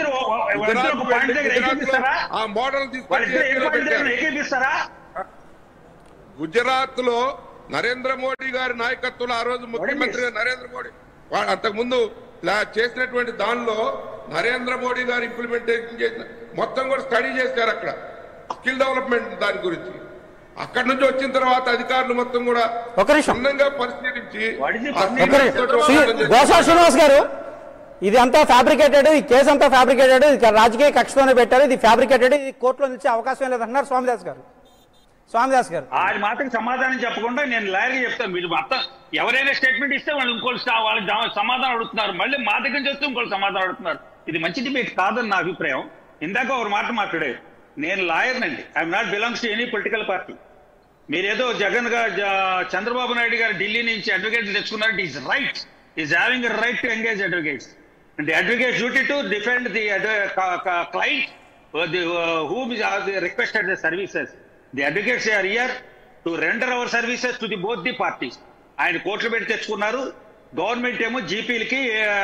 వాళ్ళిద్దరు వాళ్ళిద్దరు ఒక పాయింట్ దగ్గర గుజరాత్ ఏకీపిస్తారా ఆ మోడల్ తీసుకొచ్చి వాళ్ళిద్దరు ఏ ఏపీలో పాయింట్ దగ్గర పెట్టారు ఏకీపిస్తారా గుజరాత్ లో నరేంద్ర మోడీ గారి నాయకత్వంలో ఆ రోజు ముఖ్యమంత్రి నరేంద్ర మోడీ వా- అంతకుముందు ఇలా చేసినటువంటి దానిలో నరేంద్ర మోడీ గారు ఇంప్లిమెంటేషన్ చేసిన మొత్తం కూడా స్టడీ చేశారు అక్కడ స్కిల్ డెవలప్మెంట్ దాని గురించి అక్కడి నుంచి వచ్చిన తర్వాత అధికారులు మొత్తం కూడా ఒక నిమిషం. క్షుణ్ణంగా పరిశీలించి What is the ఆ percentage? ఒక్క నిమిషం. తోటి శ్రీ- వ్యవహారం చేశారు. గోసా శ్రీనివాస్ గారు ఇది అంతా ఫ్యాబ్రికేటెడ్ ఈ కేసు అంతా ఫ్యాబ్రికేటెడ్ ఇది రాజకీయ కక్షతోనే పెట్టారు ఇది ఫ్యాబ్రికేటెడ్ ఇది కోర్టులో నిలిచే అవకాశం లేదంటున్నారు స్వామిదాస్ గారు స్వామిదాస్ గారు ఆయన మాటకి సమాధానం చెప్పకుండా నేను లాయర్గా చెప్తాను మీరు మొత్తం ఎవరైనా స్టేట్మెంట్ ఇస్తే వాళ్ళు ఇంకోటి స్టా- వాళ్ళకి జా- సమాధానం అడుగుతున్నారు మళ్ళీ మా దగ్గర నుంచి వస్తే ఇంకోటి సమాధానం అడుగుతున్నారు ఇది మంచి డిబేట్ కాదని నా అభిప్రాయం ఇందాక ఒక మాట మాట్లాడారు నేను లాయర్ నండి I'm not belongs to any political party మీరేదో జగన్ గారు జ- చంద్రబాబు నాయుడు గారు ఢిల్లీ నుంచి అడ్వకేట్ తెచ్చుకున్నారు it is right is having right to engage advocates the advocate duty to defend the client whom is are the requested the services. The advocates are here to render our services to the both the parties. ఆయన కోర్టులు పెట్టి తెచ్చుకున్నారు government ఏమో జీపీలకి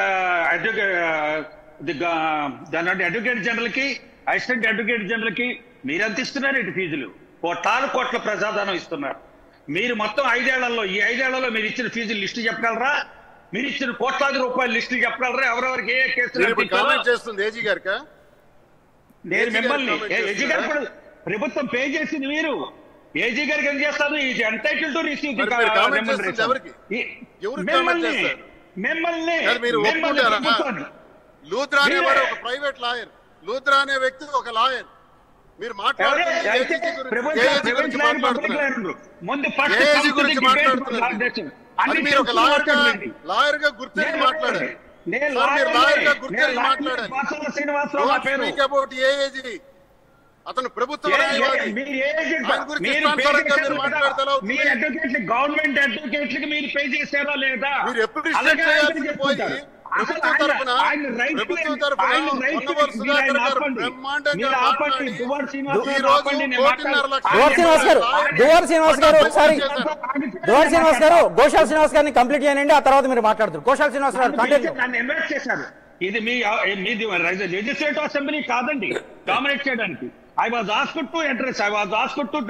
దాని advocate general కి assistant advocate general కి మీరు ఎంత ఇస్తున్నారు ఇటు ఫీజులు కోట్లాను కోట్ల ప్రజాదానం ఇస్తున్నారు మీరు మొత్తం ఐదేళ్లలో ఈ ఐదేళ్లలో మీరు ఇచ్చిన ఫీజులు లిస్టు చెప్పగలరా మీరు ఇచ్చిన కోట్లాది రూపాయల లిస్టు చెప్పగలరా ఎవరెవరికి ఏ ఏ కేసులు నేను ఇప్పుడు అందించారో? కామెంట్ చేస్తుంది ఏజీ గారికా నేను ఏజీ గారు మిమ్మల్ని comment ఏ- ఏజీ గారు చేస్తున్నారా? ఇప్పుడు ప్రభుత్వం పే చేసింది మీరు ఏజీ గారికి ఏం చేస్తారు ఈజ్ ఎంటైటిల్ టు రిసీవ్ మరి మీరు comment చేస్తుంది ఎవరికి? ఎవరికి comment మిమ్మల్ని చేస్తారు? మిమ్మల్ని అది మీరు మిమ్మల్ని ఒప్పుకుంటారా ప్రభుత్వాన్ని. లూత్రా అనేవాడు మీరే- ఒక ప్రైవేట్ లాయర్ లూత్రా అనే వ్యక్తి ఒక లాయర్ మీరు ఎవరే? మాట్లాడుతుంది అయితే AAG గురించి- ప్రభుత్వ- AAG ప్రభుత్వ గురించి లాయర్, పబ్లిక్ మాట్లాడుతున్నారు లాయర్. ముందు ఫస్ట్ AAG come to గురించి the debate మాట్లాడుతున్నారు భారతదేశం. అది అన్ని మీరు ఒక తెలుసుకుని లాయర్ గా మాట్లాడండి. లాయర్ గా గుర్తించి నేను మాట్లాడారు నేను సార్, మీరు లాయర్ని. లాయర్ గా నేను గుర్తించి లాయర్ని. మాట్లాడారు వాసవ శ్రీనివాసరావు నా డోంట్ పేరు స్పీక్ అబౌట్ ఏఏజీ అతను ప్రభుత్వ ఏ- ఏ- న్యాయవాది మీరు ఏ ఏజెంట్ ఆయన గురించి మీరు పే ఇష్టానుసారంగా చేశారా మీరు లేదా? మాట్లాడితే ఎలా అవుతుంది? మీ అడ్వకేట్లు గవర్నమెంట్ అడ్వకేట్లకి మీరు పే చేశారా లేదా మీరు ఎప్పుడు ఇష్టం అలాగే ఆయన చేయాల్సింది పోయి చెప్పుకుంటారు. ప్రభుత్వం అసలు ఆయన- తరపున ఆయన right ప్రభుత్వం ని- తరపున ఆయన right ని ఉన్నవారు మీరు సుధాకర్ ఆయన గారు ఆపండి. బ్రహ్మాండంగా మీరు ఆపండి. మాట్లాడి దువ్వాడ శ్రీనివాసరావు ఈ రోజు ఆపండి. నేను కోటిన్నర మాట్లాడు- లక్షల దువార్ శ్రీనివాస్ గారు ఆయన- దువార్ శ్రీనివాస్ గారు ఒకసారి ఆయన- దువార్ శ్రీనివాస్ గారు గోశాల్ శ్రీనివాస్ గారిని కంప్లీట్ చేయండి ఆ తర్వాత మీరు మాట్లాడుతారు గోశాల్ శ్రీనివాస్ గారు కంటిన్యూ నన్ను ఇన్వైట్ చేశారు ఇది మీ మీది లెజిస్లేటివ్ అసెంబ్లీ కాదండి డామినేట్ చేయడానికి I was asked to address I was asked to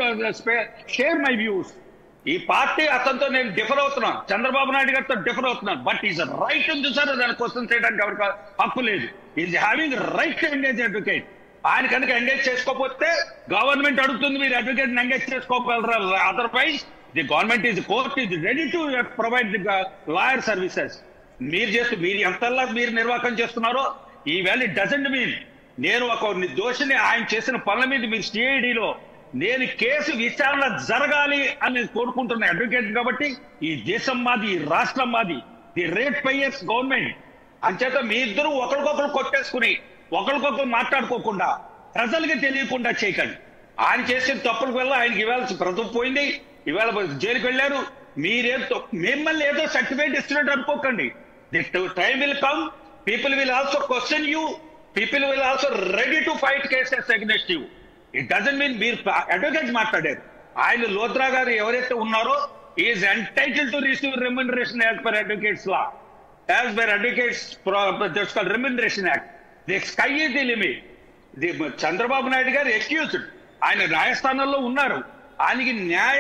share my views ఈ పార్టీ అతనితో నేను డిఫర్ అవుతున్నాను చంద్రబాబు నాయుడు గారితో డిఫర్ అవుతున్నాను బట్ ఈస్ రైట్ ఉంది సార్ దాన్ని క్వశ్చన్ చేయడానికి ఎవరికి హక్కు లేదు is having right to engage advocate ఆయన కనుక ఎంగేజ్ చేసుకోకపోతే గవర్నమెంట్ అడుగుతుంది మీరు అడ్వకేట్ ఎంగేజ్ చేసుకోగలరా otherwise the government is court is ready to provide the lawyer services మీరు చేస్తూ మీరు ఎంతలా మీరు నిర్వాహకం చేస్తున్నారో ఈ వాల్యూ డజంట్ మీన్ నేను ఒక దోషిని ఆయన చేసిన పనుల మీద మీరు సిఐడిలో నేను కేసు విచారణ జరగాలి అని నేను కోరుకుంటున్న అడ్వకేట్ కాబట్టి ఈ దేశం మాది ఈ రాష్ట్రం మాది ది రేట్ పైయర్స్ గవర్నమెంట్ అంచేత మీ ఇద్దరు ఒకరికొకరు కొట్టేసుకుని ఒకరికొకరు మాట్లాడుకోకుండా ప్రజలకి తెలియకుండా చేయకండి ఆయన చేసిన తప్పులకు వల్ల ఆయనకి ఇవ్వాల్సి ప్రభుత్వం పోయింది ఇవాళ జైలుకి వెళ్ళారు మీరేదో మిమ్మల్ని ఏదో సర్టిఫికేట్ ఇస్తున్నట్టు అనుకోకండి the time will come people will also question you people will also ready to fight cases against you it doesn't mean మీరు అడ్వకేట్ మాట్లాడారు ఆయన లోత్రా గారు ఎవరైతే ఉన్నారో is entitle to receive remuneration as per advocates law as per advocates remuneration act the sky is the limit the Chandrababu Naidu garu accused ఆయన న్యాయస్థానంలో ఉన్నారు ఆయనకి న్యాయ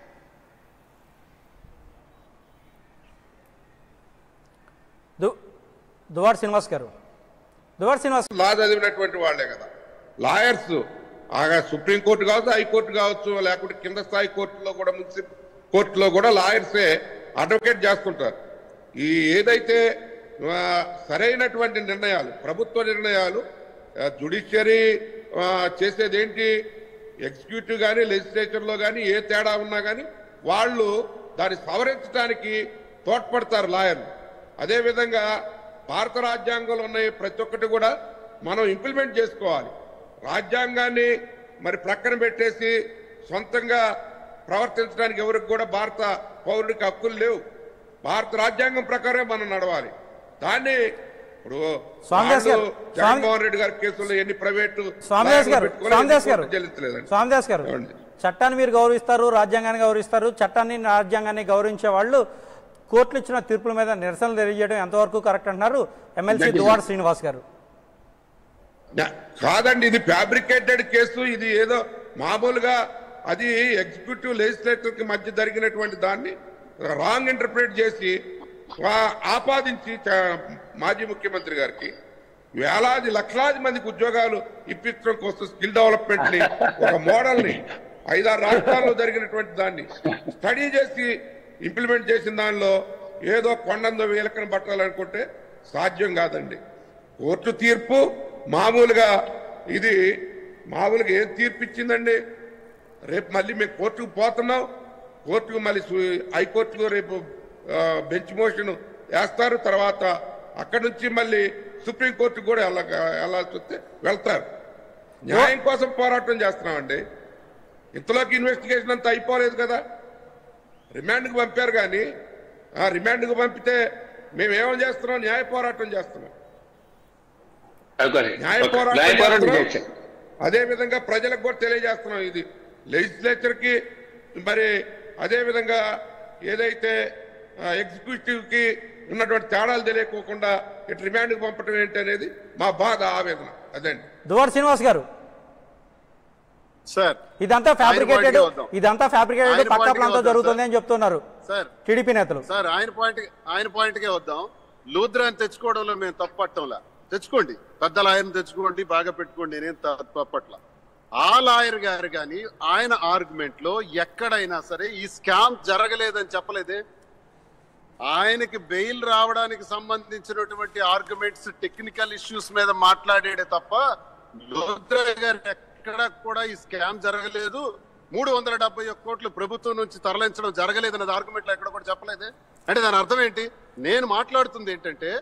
దు- దువార్ శ్రీనివాస్ గారు దువార్ శ్రీనివాస్ లా చదివినటువంటి వాళ్ళే కదా లాయర్స్ ఆగా సుప్రీంకోర్టు కావచ్చు హైకోర్టు కావచ్చు లేకుంటే కింద స్థాయి కోర్టులో కూడా మున్సిపల్ కోర్టులో కూడా లాయర్సే అడ్వకేట్ చేస్తుంటారు ఈ ఏదైతే ఆ, సరైనటువంటి నిర్ణయాలు ప్రభుత్వ నిర్ణయాలు జుడిషియరీ చేసేది ఏంటి ఎగ్జిక్యూటివ్ కానీ లెజిస్లేచర్లో కానీ ఏ తేడా ఉన్నా కానీ వాళ్ళు దాన్ని సవరించడానికి తోడ్పడతారు లాయర్లు అదేవిధంగా భారత రాజ్యాంగంలో ఉన్న ఈ ప్రతి ఒక్కటి కూడా మనం ఇంప్లిమెంట్ చేసుకోవాలి రాజ్యాంగాన్ని మరి ప్రక్కన పెట్టేసి సొంతంగా ప్రవర్తించడానికి ఎవరికి కూడా భారత పౌరుడికి హక్కులు లేవు భారత రాజ్యాంగం ప్రకారం మనం నడవాలి దాన్ని ఇప్పుడు స్వామిదాస్ గారు, వాళ్ళు స్వామి- జగన్మోహన్ రెడ్డి గారి కేసుల్లో ఎన్ని ప్రైవేటు స్వామిదాస్ లాయర్లు గారు పెట్టుకొని స్వామిదాస్ గారు కోర్టుకు చెల్లించలేదండి స్వామిదాస్ గారు ఏమండి? చట్టాన్ని మీరు గౌరవిస్తారు రాజ్యాంగాన్ని గౌరవిస్తారు చట్టాన్ని రాజ్యాంగాన్ని గౌరవించే వాళ్ళు కోర్టులు ఇచ్చిన తీర్పుల మీద నిరసనలు తెలియజేయడం ఎంతవరకు కరెక్ట్ అంటున్నారు ఎమ్మెల్సీ దువాడ శ్రీనివాస్ గారు నా- కాదండి ఇది ఫ్యాబ్రికేటెడ్ కేసు ఇది ఏదో మామూలుగా అది ఎగ్జిక్యూటివ్ లెజిస్లేటర్ కి మధ్య జరిగినటువంటి దాన్ని రాంగ్ ఇంటర్ప్రిట్ చేసి ఆ- ఆపాదించి చ- మాజీ ముఖ్యమంత్రి గారికి వేలాది లక్షలాది మందికి ఉద్యోగాలు ఇప్పించడం కోసం స్కిల్ డెవలప్మెంట్ ని ఒక మోడల్ ని ఐదారు రాష్ట్రాల్లో జరిగినటువంటి దాన్ని స్టడీ చేసి ఇంప్లిమెంట్ చేసిన దానిలో ఏదో కొండందో వీలకన పట్టాలనుకుంటే సాధ్యం కాదండి కోర్టు తీర్పు మామూలుగా ఇది మామూలుగా ఏం తీర్పు ఇచ్చిందండి రేపు మళ్ళీ మేము కోర్టుకు పోతున్నాం కోర్టుకు మళ్ళీ సు- హైకోర్టుకు రేపు ఆ, బెంచ్ మోషన్ వేస్తారు తర్వాత అక్కడి నుంచి మళ్ళీ సుప్రీంకోర్టుకు కూడా వెళ్ళ వెళ్ళాల్సి వస్తే వెళ్తారు న్యాయం కోసం పోరాటం చేస్తున్నామండి ఇంతలోకి ఇన్వెస్టిగేషన్ అంతా అయిపోలేదు కదా రిమాండ్కి పంపారు కానీ ఆ రిమాండ్కి పంపితే మేము ఏమో చేస్తున్నాం న్యాయ పోరాటం చేస్తున్నాం ఓకే. న్యాయ ఓకే. పోరాటం న్యాయ పోరాటం చేస్తున్నాం. చేశారు. అదే విధంగా ప్రజలకు కూడా తెలియజేస్తున్నాం ఇది లెజిస్లేచర్ కి మరి అదే విధంగా ఏదైతే ఎగ్జిక్యూటివ్ కి ఉన్నటువంటి తేడాలు తెలియకోకుండా ఇటు రిమాండ్ కి పంపడం ఏంటి అనేది మా బాధ ఆవేదన అదండి దువార్ శ్రీనివాస్ గారు సార్ ఇదంతా ఫ్యాబ్రికేటెడ్ పాయింట్కే వద్దాం. ఇదంతా ఫ్యాబ్రికేటెడ్ ఆయన పక్కా పాయింట్కే ప్లాన్ తో వద్దాం, జరుగుతుంది సార్. అని చెప్తున్నారు సార్ టీడీపీ నేతలు సార్ ఆయన పాయింట్ ఆయన పాయింట్కే వద్దాం లూథ్రాన్ తెచ్చుకోవడంలో మేము తప్పట్టంలా తెచ్చుకోండి పెద్ద లాయర్ని తెచ్చుకోండి బాగా పెట్టుకోండి నేనేం తప్పట్ల ఆ లాయర్ గారు కానీ ఆయన ఆర్గ్యుమెంట్ లో ఎక్కడైనా సరే ఈ స్కామ్ జరగలేదని చెప్పలేదే ఆయనకి బెయిల్ రావడానికి సంబంధించినటువంటి ఆర్గ్యుమెంట్స్ టెక్నికల్ ఇష్యూస్ మీద మాట్లాడాడే తప్ప లోద్రా గారు ఎక్కడ కూడా ఈ స్కామ్ జరగలేదు మూడు వందల డెబ్బై ఒక్క కోట్లు ప్రభుత్వం నుంచి తరలించడం జరగలేదు అన్నది ఆర్గ్యుమెంట్లు ఎక్కడ కూడా చెప్పలేదే అంటే దాని అర్థం ఏంటి నేను మాట్లాడుతుంది ఏంటంటే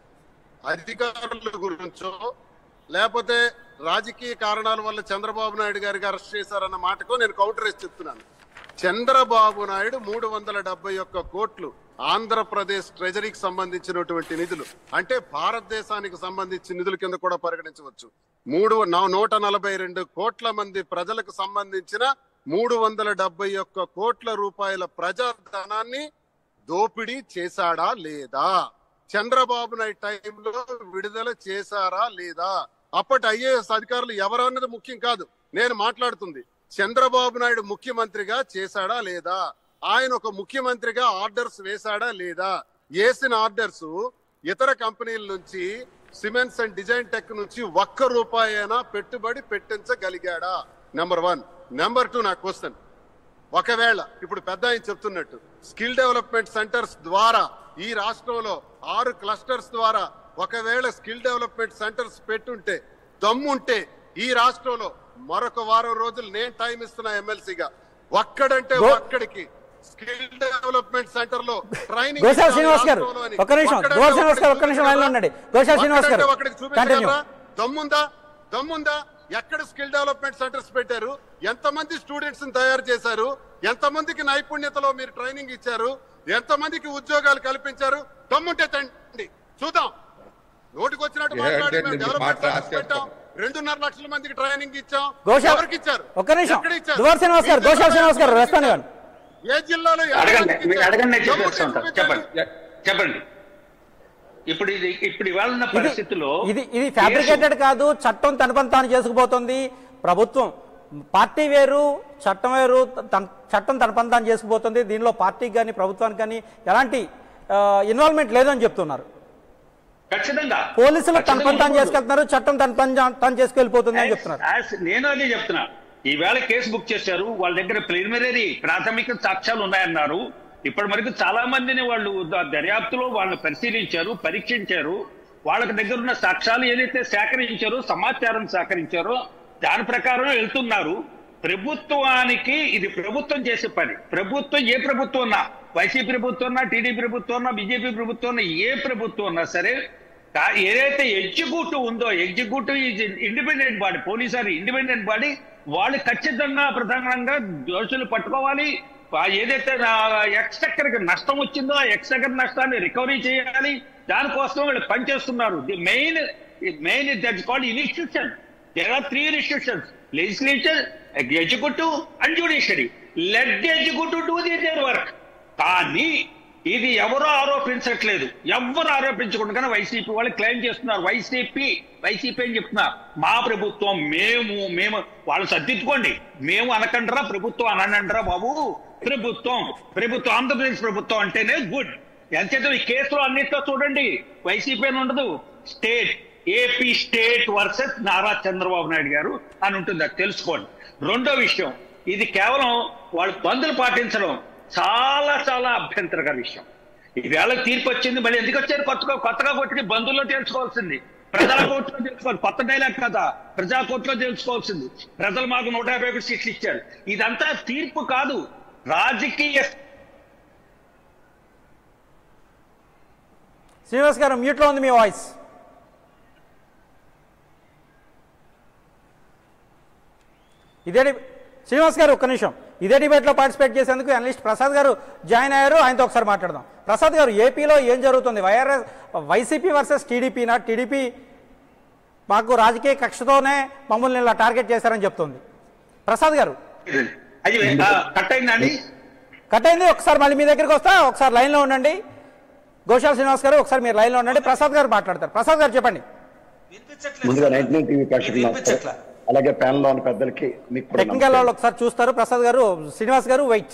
అధికారుల గురించో లేకపోతే రాజకీయ కారణాల వల్ల చంద్రబాబు నాయుడు గారికి అరెస్ట్ చేశారన్న మాటకు నేను కౌంటర్ వేసి చెప్తున్నాను చంద్రబాబు నాయుడు మూడు వందల డెబ్బై ఒక్క కోట్లు ఆంధ్రప్రదేశ్ ట్రెజరీకి సంబంధించినటువంటి నిధులు అంటే భారతదేశానికి సంబంధించిన నిధుల కింద కూడా పరిగణించవచ్చు మూడు నా- నూట నలభై రెండు కోట్ల మంది ప్రజలకు సంబంధించిన మూడు వందల డెబ్బై ఒక్క కోట్ల రూపాయల ప్రజాధనాన్ని దోపిడీ చేశాడా లేదా చంద్రబాబు నాయుడు టైంలో విడుదల చేశారా లేదా అప్పటి ఐఏఎస్ అధికారులు ఎవరు అన్నది ముఖ్యం కాదు నేను మాట్లాడుతుంది చంద్రబాబు నాయుడు ముఖ్యమంత్రిగా చేశాడా లేదా ఆయన ఒక ముఖ్యమంత్రిగా ఆర్డర్స్ వేశాడా లేదా వేసిన ఆర్డర్స్ ఇతర కంపెనీల నుంచి సిమెంట్స్ అండ్ డిజైన్ టెక్ నుంచి ఒక్క రూపాయి అయినా పెట్టుబడి పెట్టించగలిగాడా నెంబర్ వన్ నెంబర్ టూ నా క్వశ్చన్ ఒకవేళ ఇప్పుడు పెద్ద ఆయన చెప్తున్నట్టు స్కిల్ డెవలప్మెంట్ సెంటర్స్ ద్వారా ఈ రాష్ట్రంలో ఆరు క్లస్టర్స్ ద్వారా ఒకవేళ స్కిల్ డెవలప్మెంట్ సెంటర్స్ పెట్టుంటే దమ్ముంటే ఈ రాష్ట్రంలో మరొక వారం రోజులు నేను టైం ఇస్తున్నా ఎమ్మెల్సీగా ఒక్కడంటే గో- ఒక్కడికి స్కిల్ డెవలప్మెంట్ సెంటర్ లో ట్రైనింగ్ గోశాల ఇస్తాను శ్రీనివాస్ గారు, రాష్ట్రంలో అని. ఒక్క నిమిషం. ఒక్కడంటే గోశాల శ్రీనివాస్ గారు, ఒక్క ఒక్కడికి నిమిషం లైన్లో ఉండండి. గోశాల శ్రీనివాస్ గారు, ఒక్కడంటే ఒక్కడికి చూపించగలరా? continue. దమ్ముందా దమ్ముందా ఎక్కడ స్కిల్ డెవలప్మెంట్ సెంటర్స్ పెట్టారు ఎంతమంది స్టూడెంట్స్ తయారు చేశారు ఎంతమందికి నైపుణ్యతలో మీరు ట్రైనింగ్ ఇచ్చారు ఎంతమందికి ఉద్యోగాలు కల్పించారు దమ్ముంటే తండి చూద్దాం నోటికి వచ్చినట్టు ఏ మాట్లాడి అంటే మేము నేను డెవలప్మెంట్ మాట సెంటర్స్ పెట్టాం రాసేస్తాను. రెండున్నర లక్షల మందికి ట్రైనింగ్ ఇచ్చాం గోశాల ఎవరికి ఇచ్చారు ఒక్క నిమిషం ఎక్కడ ఇచ్చారు? దువార్ శ్రీనివాస్ గారు మీ గోశాల జిల్లాలో శ్రీనివాస్ గారు ఎంతమందికి రెస్పాండ్ ఇచ్చారు? కాదు ఏ జిల్లాలో అడగండి ఎంతమందికి మీరు ఇచ్చారు? అడగండి నేను దమ్ముంటే చెప్పేస్తా ఉంటాను చూపించండి. చెప్పండి చెప్పండి ఇప్పుడు ఇది ఇప్పుడు ఇవాళ ఉన్న ఇది పరిస్థితిలో ఇది ఇది ఫ్యాబ్రికేటెడ్ కాదు చట్టం తన పని తాను చేసుకుపోతుంది ప్రభుత్వం పార్టీ వేరు చట్టం వేరు తన చట్టం తన పని తాను చేసుకుపోతుంది దీనిలో పార్టీకి కానీ ప్రభుత్వానికి కానీ ఎలాంటి ఇన్వాల్వ్మెంట్ లేదని చెప్తున్నారు ఖచ్చితంగా పోలీసులు తన పని తాను ఖచ్చితంగా చేసుకెళ్తున్నారు చట్టం తన పని తా- తాను చేసుకెళ్ళిపోతుంది అని చెప్తున్నారు As- నేను అదే చెప్తున్నా ఈవేళ కేసు బుక్ చేశారు వాళ్ళ దగ్గర ప్రిలిమినరీ ప్రాథమిక సాక్ష్యాలు ఉన్నాయన్నారు ఇప్పటి వరకు చాలా మందిని వాళ్ళు ద- దర్యాప్తులో వాళ్ళు పరిశీలించారు పరీక్షించారు వాళ్ళకి దగ్గర ఉన్న సాక్ష్యాలు ఏదైతే సేకరించారో సమాచారం సేకరించారో దాని ప్రకారం వెళ్తున్నారు ప్రభుత్వానికి ఇది ప్రభుత్వం చేసే పని ప్రభుత్వం ఏ ప్రభుత్వం ఉన్నా వైసీపీ ప్రభుత్వం ఉన్నా టీడీపీ ప్రభుత్వం ఉన్నా బీజేపీ ప్రభుత్వం ఉన్నా ఏ ప్రభుత్వం ఉన్నా సరే కా- ఏదైతే ఎగ్జిక్యూటివ్ ఉందో executive is independent body police or independent body వాళ్ళు ఖచ్చితంగా ప్రధానంగా దోషులు పట్టుకోవాలి ఆ ఏదైతే ఎక్స్టెక్కర్ నష్టం వచ్చిందో ఆ ఎక్స్టెక్కర్ నష్టాన్ని రికవరీ చేయాలి దానికోసం వీళ్ళు పనిచేస్తున్నారు the main main that's called institution there are three institutions legislature executive and judiciary let the executive do the their work కానీ ఇది ఎవరో ఆరోపించట్లేదు ఎవరు ఆరోపించకుండా వైసీపీ వాళ్ళు క్లెయిమ్ చేస్తున్నారు వైసీపీ వైసీపీ అని చెప్తున్నారు మా ప్రభుత్వం మేము మేము వాళ్ళు సర్దిద్దుకోండి మేము అనకంటారా ప్రభుత్వం అననంటారా బాబు ప్రభుత్వం ప్రభుత్వం ఆంధ్రప్రదేశ్ ప్రభుత్వం అంటేనే గుడ్ ఎంతైతే ఈ కేసులో అన్నిట్లో చూడండి వైసీపీ అని ఉండదు state AP state versus Nara Chandrababu Naidu garu అని ఉంటుంది అది తెలుసుకోండి రెండో విషయం ఇది కేవలం వాళ్ళు బంధులు పాటించడం చాలా చాలా అభ్యంతరకర విషయం ఈవేళ తీర్పు వచ్చింది మళ్ళీ ఎందుకు వచ్చారు కొత్తగా కొత్తగా కొట్టి బంధువుల్లో తెలుసుకోవాల్సింది ప్రజల కోర్టులో తెలుసుకోవాలి కొత్త డైలాగ్ కదా ప్రజా కోర్టులో తెలుసుకోవాల్సింది ప్రజలు మాకు నూట యాభై ఒకటి సీట్లు ఇచ్చారు ఇదంతా తీర్పు కాదు రాజకీయ శ్రీనివాస్ గారు మ్యూట్లో ఉంది మీ వాయిస్ ఇదే డి- శ్రీనివాస్ గారు ఒక్క నిమిషం ఇదే డిబేట్లో పార్టిసిపేట్ చేసేందుకు అనలిస్ట్ ప్రసాద్ గారు జాయిన్ అయ్యారు ఆయనతో ఒకసారి మాట్లాడదాం ప్రసాద్ గారు ఏపీలో ఏం జరుగుతుంది వైఆర్ఎస్ వైసీపీ వర్సెస్ టీడీపీనా టీడీపీ మాకు రాజకీయ కక్షతోనే మమ్మల్ని ఇలా టార్గెట్ చేశారని చెప్తుంది ప్రసాద్ గారు అది కట్ అయిందండి కట్ అయింది ఒకసారి మళ్ళీ మీ దగ్గరికి వస్తా ఒకసారి లైన్లో ఉండండి గోశాల శ్రీనివాస్ గారు ఒకసారి మీరు లైన్లో ఉండండి ప్రసాద్ గారు మాట్లాడతారు ప్రసాద్ గారు చెప్పండి ముందుగా నైన్టీ నైన్ టీవీ ప్రేక్షకులు నమస్కారం. అలాగే ప్యానల్ లో ఉన్న పెద్దలకి మీకు కూడా టెక్నికల్ నమస్కారం. వాళ్ళు ఒకసారి చూస్తారు ప్రసాద్ గారు శ్రీనివాస్ గారు వెయిట్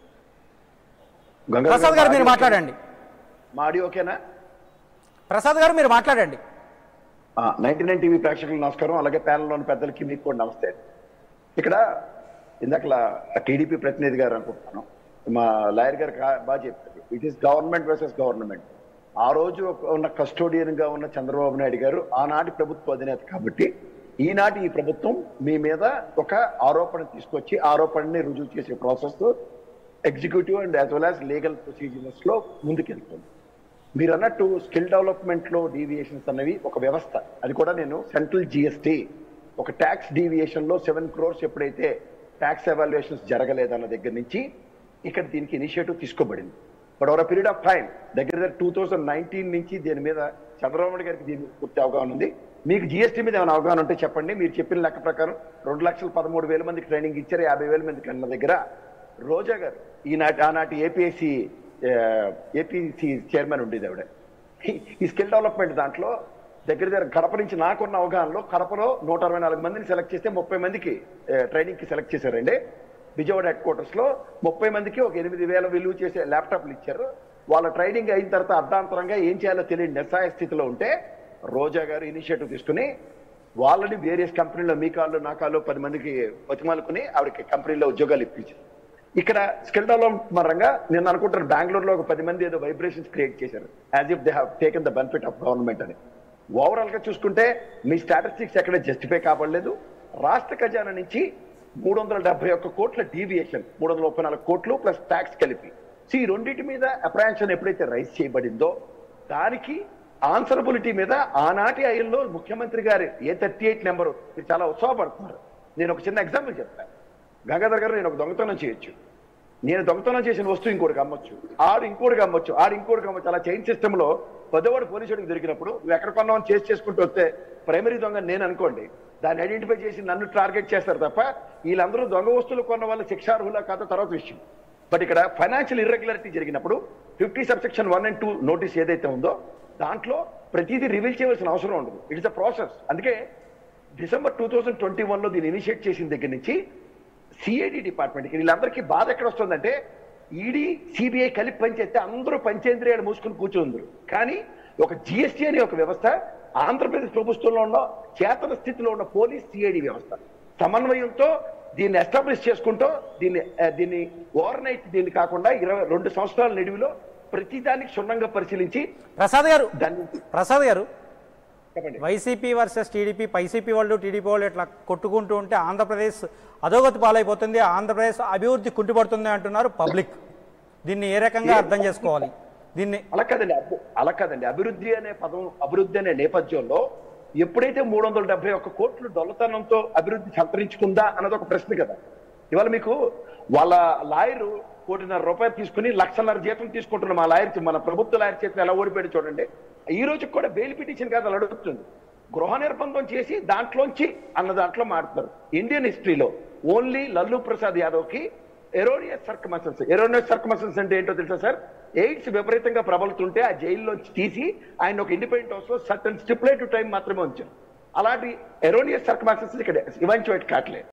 గంగాధర్ ప్రసాద్ గారు మీరు ఆడియో మాట్లాడండి మా ఆడియో ఓకేనా ప్రసాద్ గారు మీరు మాట్లాడండి నైన్టీ నైన్ టీవీ ప్రేక్షకులకు నమస్కారం అలాగే ప్యానల్ లో ఉన్న పెద్దలకి మీకు కూడా నమస్తే ఇక్కడ ఇందాక టీడీపీ ప్రతినిధి గారు అనుకుంటున్నాను మా లాయర్ గారు కా- బాగా చెప్పారు it is government versus government ఆ రోజు ఒక- ఉన్న కస్టోడియన్ గా ఉన్న చంద్రబాబు నాయుడు గారు ఆనాటి ప్రభుత్వ అధినేత కాబట్టి ఈనాటి ఈ ప్రభుత్వం మీ మీద ఒక ఆరోపణ తీసుకొచ్చి ఆరోపణని రుజువు చేసే process executive and as well as legal procedures లో ముందుకెళ్తుంది మీరు అన్నట్టు స్కిల్ డెవలప్మెంట్ లో డీవియేషన్స్ అనేవి ఒక వ్యవస్థ అది కూడా నేను సెంట్రల్ జిఎస్టీ ఒక ట్యాక్స్ డీవియేషన్ లో సెవెన్ క్రోర్స్ ఎప్పుడైతే ట్యాక్స్ ఎవాల్యుయేషన్స్ జరగలేదన్న దగ్గర నుంచి ఇక్కడ దీనికి ఇనిషియేటివ్ తీసుకోబడింది but over period of time దగ్గర దగ్గర టూ థౌజండ్ నైన్టీన్ నుంచి దీని మీద చంద్రబాబు నాయుడు గారికి దీని మీద పూర్తి అవగాహన ఉంది మీకు జిఎస్టీ మీద ఏమైనా అవగాహన ఉంటే చెప్పండి మీరు చెప్పిన లెక్క ప్రకారం రెండు లక్షల పదమూడు వేల మందికి ట్రైనింగ్ ఇచ్చారు యాభై వేల మందికి అన్న దగ్గర రోజా గారు ఈనాటి ఆనాటి ఏపీఎస్సి ఏపీసీ చైర్మన్ ఉండేది ఆవిడ ఈ- ఈ స్కిల్ డెవలప్మెంట్ దాంట్లో దగ్గర దగ్గర కడప నుంచి నాకున్న అవగాహనలో కడపలో నూట అరవై నాలుగు మందిని సెలెక్ట్ చేస్తే ముప్పై మందికి ట్రైనింగ్ కి సెలెక్ట్ చేశారండి విజయవాడ హెడ్ క్వార్టర్స్ లో ముప్పై మందికి ఒక ఎనిమిది వేల విలువ చేసే ల్యాప్టాప్లు ఇచ్చారు వాళ్ళ ట్రైనింగ్ అయిన తర్వాత అర్ధాంతరంగా ఏం చేయాలో తెలియని నిస్సాయ స్థితిలో ఉంటే రోజా గారు ఇనిషియేటివ్ తీసుకుని వాళ్ళని వేరియస్ కంపెనీలో మీ కాళ్ళు నా కాళ్ళు పది మందికి బతిమాలుకుని ఆవిడకి కంపెనీలో ఉద్యోగాలు ఇప్పించారు ఇక్కడ స్కిల్ డెవలప్మెంట్ పరంగా నేను అనుకుంటాను బెంగళూరులో ఒక పది మంది ఏదో వైబ్రేషన్స్ క్రియేట్ చేశారు as if they have taken the benefit of government అని ఓవరాల్ గా చూసుకుంటే మీ స్టాటిస్టిక్స్ ఎక్కడ జస్టిఫై కావడలేదు రాష్ట్ర ఖజానా నుంచి మూడు వందల డెబ్బై ఒక్క కోట్ల డీవియేషన్ మూడు వందల ముప్పై నాలుగు కోట్లు ప్లస్ ట్యాక్స్ కలిపి సో ఈ రెండింటి మీద అప్రాన్షన్ ఎప్పుడైతే రైజ్ చేయబడిందో దానికి ఆన్సరబిలిటీ మీద ఆనాటి ఐల్లో ముఖ్యమంత్రి గారు ఏ థర్టీ ఎయిట్ నెంబరు మీరు చాలా ఉత్సాహపడుతున్నారు నేను ఒక చిన్న ఎగ్జాంపుల్ చెప్తాను గంగాధర్ గారు నేను ఒక దొంగతనం చేయొచ్చు నేను దొంగతనం చేసిన వస్తువు ఇంకోటికి అమ్మొచ్చు ఆడు ఇంకోటికి అమ్మొచ్చు ఆడు ఇంకోటికి అమ్మొచ్చు అలా చైన్ సిస్టమ్ లో పెద్దవాడు పోలీసుడికి దొరికినప్పుడు నువ్వు ఎక్కడ కొన్నావని చేసి చేసుకుంటూ వస్తే ప్రైమరీ దొంగ నేను అనుకోండి దాన్ని ఐడెంటిఫై చేసి నన్ను టార్గెట్ చేస్తారు తప్ప వీళ్ళందరూ దొంగ వస్తువులు కొన్న వాళ్ళు శిక్షార్హులా కాదో తర్వాత విషయం బట్ ఇక్కడ ఫైనాన్షియల్ ఇర్రెగ్యులారిటీ జరిగినప్పుడు fifty subsection one and two notice ఏదైతే ఉందో దాంట్లో ప్రతిదీ రివీల్ చేయవలసిన అవసరం ఉండదు ఇట్స్ అ ప్రాసెస్ అందుకే December two thousand twenty one లో దీన్ని ఇనిషియేట్ చేసిన దగ్గర నుంచి సిఐడి డిపార్ట్మెంట్ వీళ్ళందరికీ బాధ ఎక్కడ వస్తుందంటే ఈడీ సిబిఐ కలిపి పనిచేస్తే అందరూ పంచేంద్రియాలు మూసుకుని కూర్చుందరు కానీ ఒక జిఎస్టీ అనే ఒక వ్యవస్థ ఆంధ్రప్రదేశ్ ప్రభుత్వంలో ఉన్న చేతన స్థితిలో ఉన్న పోలీస్ సిఐడి వ్యవస్థ సమన్వయంతో దీన్ని ఎస్టాబ్లిష్ చేసుకుంటూ దీన్ని ఆ, దీన్ని ఓవర్ నైట్ దీన్ని కాకుండా ఇరవై రెండు సంవత్సరాల నిడివిలో ప్రతిదానికి క్షుణ్ణంగా పరిశీలించి ప్రసాద్ గారు దాన్ని ప్రసాద్ గారు చెప్పండి వైసీపీ వర్సెస్ టీడీపీ వైసీపీ వాళ్ళు టీడీపీ వాళ్ళు ఇట్లా కొట్టుకుంటూ ఉంటే ఆంధ్రప్రదేశ్ అధోగతి పాలైపోతుంది ఆంధ్రప్రదేశ్ అభివృద్ధి కుంటుపడుతుంది అంటున్నారు పబ్లిక్ దీన్ని ఏ రకంగా అర్థం చేసుకోవాలి దీన్ని అలా కాదండి అబ్బు- అలా కాదండి అభివృద్ధి అనే పదం అభివృద్ధి అనే నేపథ్యంలో ఎప్పుడైతే మూడు వందల డెబ్బై ఒక్క కోట్లు దొల్లతనంతో అభివృద్ధి సంతరించుకుందా అన్నది ఒక ప్రశ్న కదా ఇవాళ మీకు వాళ్ళ లాయరు కోటిన్నర రూపాయలు తీసుకుని లక్షన్నర జీతం తీసుకుంటున్న మా లాయర్ మన ప్రభుత్వ లాయర్ చేతిని ఎలా ఓడిపోయాడు చూడండి ఈ రోజు కూడా బెయిల్ పిటిషన్ కాదు అలా అడుగుతుంది గృహ నిర్బంధం చేసి దాంట్లోంచి అన్న దాంట్లో మారుతున్నారు ఇండియన్ హిస్టరీలో ఓన్లీ లల్లు ప్రసాద్ యాదవ్ కి ఎరోనియస్ సర్కమసన్స్ ఎరోనియస్ సర్కమసన్స్ అంటే ఏంటో తెలుసా సార్ ఎయిడ్స్ విపరీతంగా ప్రబలుతుంటే ఆ జైల్లోంచి తీసి ఆయన ఒక ఇండిపెండెంట్ హౌస్ లో సర్టన్ స్టిపులేటివ్ టైం మాత్రమే ఉంచారు అలాంటి ఎరోనియస్ సర్కమాక్సెస్ ఇక్కడ ఇవాంచువేట్ కావట్లేదు